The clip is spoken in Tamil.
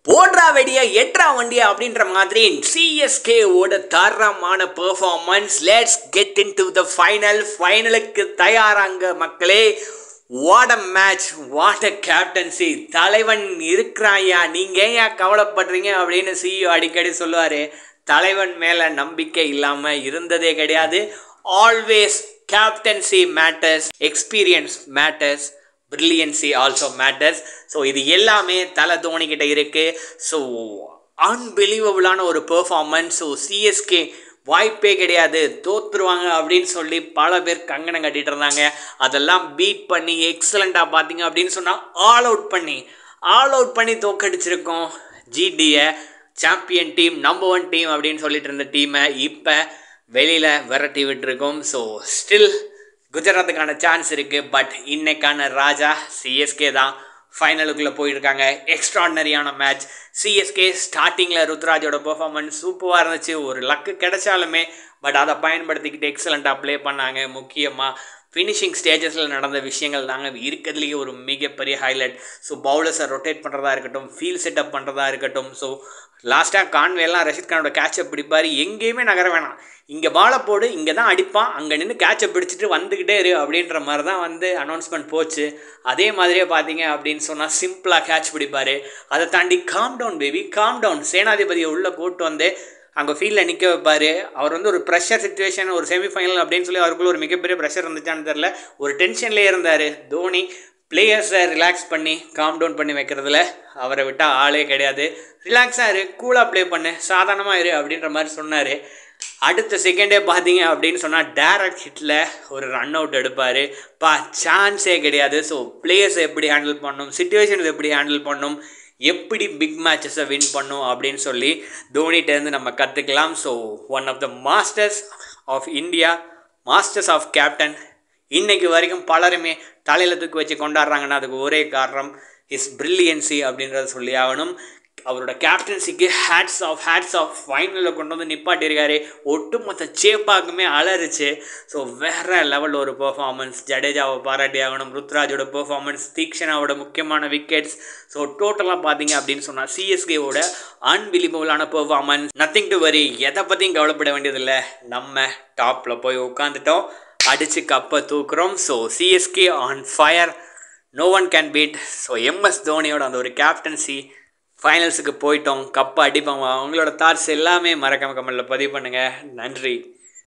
போடுறா வெடிய எட்ரா வண்டியா அப்படின்ற மாதிரி சிஎஸ்கே ஓட தரமான performance let's get into the final ஃபைனலுக்கு தயாராங்க மக்களே what a match what a captaincy தலைவன் இருக்கிறாயா நீங்க ஏன் கவலைப்படுறீங்க அப்படின்னு சிஇஓ அடிக்கடி சொல்லுவாரு தலைவன் மேல நம்பிக்கை இல்லாம இருந்ததே கிடையாது always captaincy matters experience matters brilliancy also matters so இது எல்லாமே தலை தோனிக்கிட்ட இருக்குது ஸோ அன்பிலீவபுளான ஒரு பெர்ஃபார்மன்ஸ் ஸோ சிஎஸ்கே வாய்ப்பே கிடையாது தோத்துருவாங்க அப்படின்னு சொல்லி பல பேர் கங்கணம் கட்டிட்டு இருந்தாங்க அதெல்லாம் பீட் பண்ணி எக்ஸலண்ட்டாக பார்த்தீங்க அப்படின்னு சொன்னால் ஆல் அவுட் பண்ணி ஆல் அவுட் பண்ணி தோக்கடிச்சிருக்கோம் ஜிடியை champion team number one team அப்படின்னு சொல்லிட்டு இருந்த டீமை இப்போ வெளியில் விரட்டி விட்டுருக்கோம் ஸோ ஸ்டில் குஜராத்துக்கான சான்ஸ் இருக்குது பட் இன்னைக்கான ராஜா சிஎஸ்கே தான் ஃபைனலுக்குள்ளே போயிருக்காங்க எக்ஸ்ட்ராடனரியான மேட்ச் சிஎஸ்கே ஸ்டார்டிங்கில் ருத்ராஜோட பெர்ஃபார்மன்ஸ் சூப்பராக இருந்துச்சு ஒரு லக்கு கிடைச்சாலுமே பட் அதை பயன்படுத்திக்கிட்டு எக்ஸலண்ட்டாக ப்ளே பண்ணாங்க முக்கியமாக ஃபினிஷிங் ஸ்டேஜஸில் நடந்த விஷயங்கள் தாங்க இருக்கிறதுலேயே ஒரு மிகப்பெரிய ஹைலைட் ஸோ பவுலர்ஸை ரொட்டேட் பண்ணுறதா இருக்கட்டும் ஃபீல் செட்டப் பண்ணுறதா இருக்கட்டும் ஸோ லாஸ்ட்டாக கான்வேலாம் ரஷித் கானோட கேட்சை பிடிப்பார் எங்கேயுமே நகர வேணாம் இங்கே பாலை போடு இங்கே தான் அடிப்பான் அங்கே நின்று கேட்சை பிடிச்சிட்டு வந்துக்கிட்டே இரு அப்படின்ற மாதிரி தான் வந்து அனௌன்ஸ்மெண்ட் போச்சு அதே மாதிரியே பார்த்தீங்க அப்படின்னு சொன்னால் சிம்பிளாக கேட்ச் பிடிப்பார் அதை தாண்டி calm down baby calm down சேனாதிபதியை உள்ளே கூட்டு வந்து அங்கே ஃபீல்டில் நிற்க வைப்பார் அவர் வந்து ஒரு ப்ரெஷர் சுச்சுவேஷன் ஒரு செமிஃபைனல் அப்படின்னு சொல்லி அவருக்குள்ள ஒரு மிகப்பெரிய ப்ரெஷர் இருந்துச்சான்னு தெரில ஒரு டென்ஷன்லேயே இருந்தார் தோனி பிளேயர்ஸை ரிலாக்ஸ் பண்ணி காம் டவுன் பண்ணி வைக்கிறதுல அவரை விட்டால் ஆளே கிடையாது ரிலாக்ஸாக இரு கூலாக ப்ளே பண்ணு சாதாரணமாக இரு அப்படின்ற மாதிரி சொன்னார் அடுத்த செகண்டே பார்த்தீங்க அப்படின்னு சொன்னால் டேரக்ட் ஹிட்டில் ஒரு ரன் அவுட் எடுப்பார் பா சான்ஸே கிடையாது ஸோ பிளேயர்ஸை எப்படி ஹேண்டில் பண்ணும் சுச்சுவேஷன்ஸ் எப்படி ஹேண்டில் பண்ணும் எப்படி பிக் மேட்சஸை வின் பண்ணும் அப்படின்னு சொல்லி தோனிட்டேருந்து நம்ம கற்றுக்கலாம் so one of the masters of India masters of captain இன்னைக்கு வரைக்கும் பலருமே தலையில் தூக்கி வச்சு கொண்டாடுறாங்கன்னா அதுக்கு ஒரே காரணம் இஸ் பிரில்லியன்சி அப்படின்றத சொல்லி ஆகணும் அவரோட கேப்டன்சிக்கு ஹேட்ஸ் ஆஃப் ஹேட்ஸ் ஆஃப் ஃபைனலில் கொண்டு வந்து நிப்பாட்டியிருக்காரு ஒட்டுமொத்த சேப்பாக்குமே அலறிச்சு ஸோ வேறு லெவல் ஒரு பெர்ஃபார்மன்ஸ் ஜடேஜாவை பாராட்டி ஆகணும் ருத்ராஜோட பெர்ஃபார்மன்ஸ் தீக்ஷனாவோட முக்கியமான விக்கெட்ஸ் ஸோ டோட்டலாக பார்த்தீங்க அப்படின்னு சொன்னால் சிஎஸ்கேவோட அன்பிலிபபிளான பெர்ஃபார்மன்ஸ் நத்திங் டு வரி எதை பற்றியும் கவலைப்பட வேண்டியதில்லை நம்ம டாப்பில் போய் உட்காந்துட்டோம் அடித்து கப்பை தூக்குறோம் so CSK on fire no one can beat so MS தோனியோட அந்த ஒரு கேப்டன்சி ஃபைனல்ஸுக்கு போயிட்டோம் கப்பை அடிப்பாங்க அவங்களோட தாட்ஸ் எல்லாமே மறக்காம கமெண்ட்டில் பதிவு பண்ணுங்கள் நன்றி